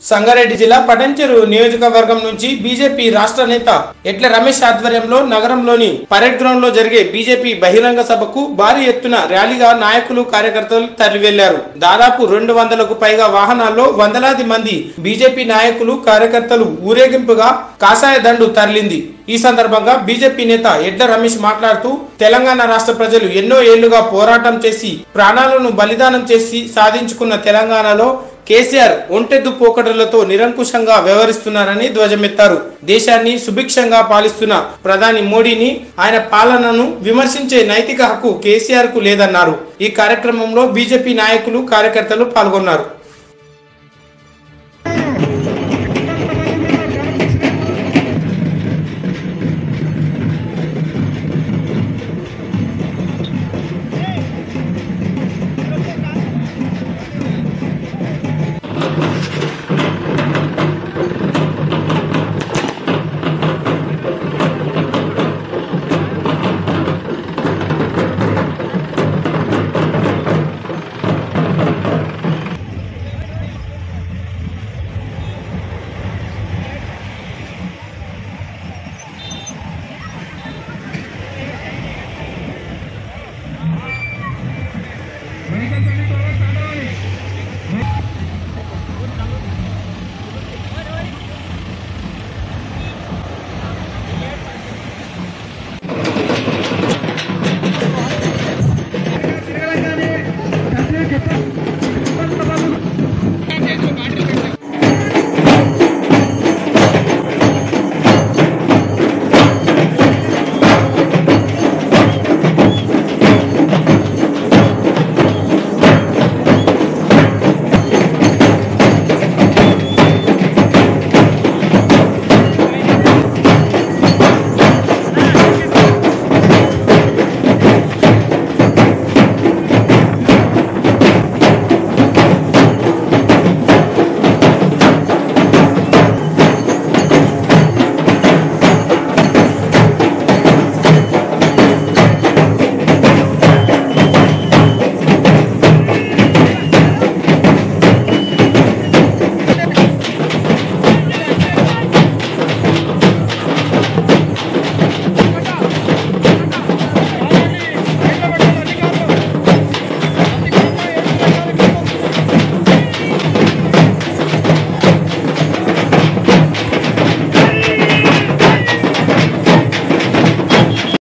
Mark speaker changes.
Speaker 1: సంగారెడ్డి జిల్లా పటంచెరు నియోజకవర్గం నుంచి బీజేపీ రాష్ట్ర నేత ఎట్ల రమేష్ ఆధ్వర్యంలో నగరంలోని పరేడ్ గ్రౌండ్ లో జరిగే బీజేపీ బహిరంగ సభకు భారీ ఎత్తున ర్యాలీగా నాయకులు కార్యకర్తలు తరలివెళ్లారు దాదాపు రెండు వందలకు పైగా వాహనాల్లో వందలాది మంది బీజేపీ నాయకులు కార్యకర్తలు ఊరేగింపుగా కాషాయ దండు తరలింది ఈ సందర్భంగా బీజేపీ నేత ఎడ్ల రమేష్ మాట్లాడుతూ తెలంగాణ రాష్ట్ర ప్రజలు ఎన్నో ఏళ్లుగా పోరాటం చేసి ప్రాణాలను బలిదానం చేసి సాధించుకున్న తెలంగాణలో కేసీఆర్ ఒంటెద్దు పోకడలతో నిరంకుశంగా వ్యవహరిస్తున్నారని ధ్వజమెత్తారు దేశాన్ని సుభిక్షంగా పాలిస్తున్న ప్రధాని మోడీని ఆయన పాలనను విమర్శించే నైతిక హక్కు కేసీఆర్ కు లేదన్నారు ఈ కార్యక్రమంలో బీజేపీ నాయకులు కార్యకర్తలు పాల్గొన్నారు